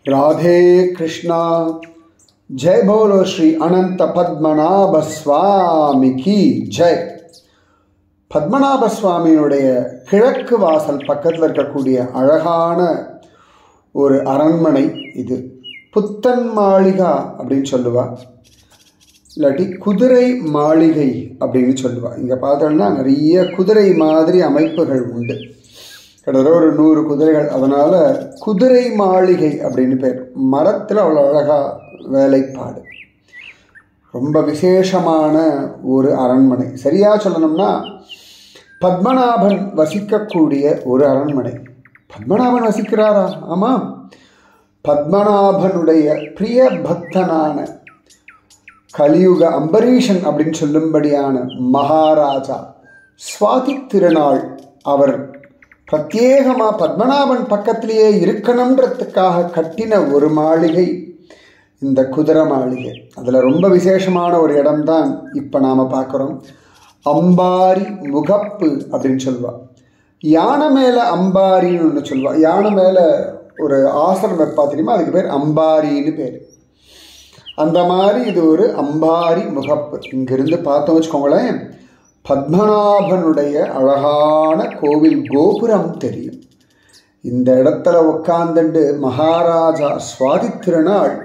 राधे कृष्णा जय बोलो श्री अनंत पद्मनाभ சுவாமி கி ஜெய் பத்மநாப சுவாமியினுடைய கிழக்கு வாசல் பக்கத்தில் இருக்கக்கூடிய அழகான ஒரு அரண்மனை இது புத்தன் மாளிகா அப்படின்னு சொல்லுவா இல்லாட்டி குதிரை மாளிகை அப்படின்னு சொல்லுவா இங்கே பார்த்தோம்னா நிறைய குதிரை மாதிரி அமைப்புகள் உண்டு கிட்டத்தட்ட ஒரு நூறு குதிரைகள் அதனால் குதிரை மாளிகை அப்படின்னு பேர் மரத்தில் அவ்வளோ அழகாக வேலைப்பாடு ரொம்ப விசேஷமான ஒரு அரண்மனை சரியாக சொல்லணும்னா பத்மநாபன் வசிக்கக்கூடிய ஒரு அரண்மனை பத்மநாபன் வசிக்கிறாரா ஆமாம் பத்மநாபனுடைய பிரிய பக்தனான கலியுக அம்பரீஷன் அப்படின்னு சொல்லும்படியான மகாராஜா சுவாதி திருநாள் அவர் பிரத்யேகமாக பத்மநாபன் பக்கத்திலேயே இருக்கணுன்றதுக்காக கட்டின ஒரு மாளிகை இந்த குதிரை மாளிகை அதில் ரொம்ப விசேஷமான ஒரு இடம்தான் இப்போ நாம் பார்க்குறோம் அம்பாரி முகப்பு அப்படின்னு சொல்லுவாள் யானை மேலே அம்பாரின்னு ஒன்று சொல்லுவாள் யானை மேலே ஒரு ஆசனம் வைப்பா தெரியுமா அதுக்கு பேர் அம்பாரின்னு பேர் அந்த மாதிரி இது ஒரு அம்பாரி முகப்பு இங்கிருந்து பார்த்தோம் வச்சுக்கோங்களேன் பத்மநாபனுடைய அழகான கோவில் கோபுரம் தெரியும் இந்த இடத்துல உட்காந்துண்டு மகாராஜா சுவாதி திருநாள்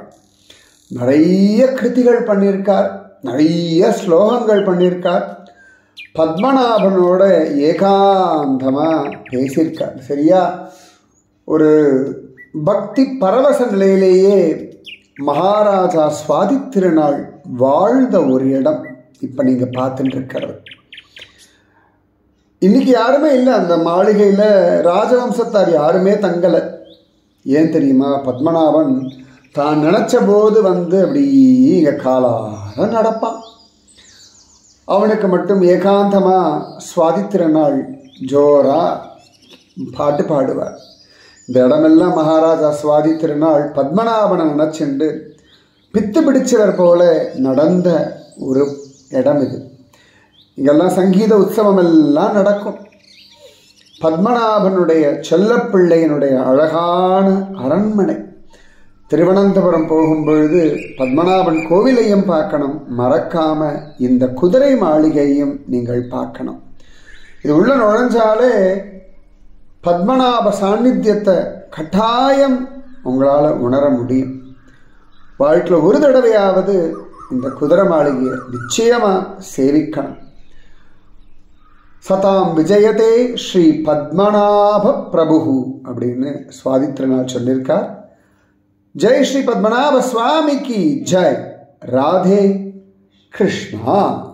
நிறைய கிருதிகள் பண்ணியிருக்கார் நிறைய ஸ்லோகங்கள் பண்ணியிருக்கார் பத்மநாபனோட ஏகாந்தமாக பேசியிருக்கார் சரியா ஒரு பக்தி பரவச நிலையிலேயே மகாராஜா சுவாதி திருநாள் வாழ்ந்த ஒரு இடம் இப்போ நீங்கள் பார்த்துட்டு இருக்கிறது இன்னைக்கு யாருமே இல்லை அந்த மாளிகையில் ராஜவம்சத்தார் யாருமே தங்கலை ஏன் தெரியுமா பத்மநாபன் தான் நினச்ச போது வந்து அப்படி இங்கே காலாக நடப்பான் அவனுக்கு மட்டும் ஏகாந்தமாக சுவாதி திருநாள் ஜோரா பாட்டு பாடுவார் இந்த இடமெல்லாம் மகாராஜா சுவாதி திருநாள் பத்மநாபனை நினச்சிண்டு பித்து பிடிச்சவர் போல நடந்த ஒரு இடம் இது இங்கெல்லாம் சங்கீத உற்சவம் எல்லாம் நடக்கும் பத்மநாபனுடைய செல்லப்பிள்ளையினுடைய அழகான அரண்மனை திருவனந்தபுரம் போகும்பொழுது பத்மநாபன் கோவிலையும் பார்க்கணும் மறக்காம இந்த குதிரை மாளிகையும் நீங்கள் பார்க்கணும் இது உள்ள நுழைஞ்சாலே பத்மநாப சாநித்தியத்தை கட்டாயம் உங்களால் உணர முடியும் வாழ்க்கையில் ஒரு தடவையாவது இந்த குதிரை மாளிகையை நிச்சயமாக சேவிக்கணும் சதாம் விஜயதே ஸ்ரீ பத்மநாப பிரபு அப்படின்னு சுவாதித்திரநாள் சொல்லியிருக்கார் ஜெய் ஸ்ரீ பத்மநாப சுவாமிக்கு ஜெய் ராதே கிருஷ்ணா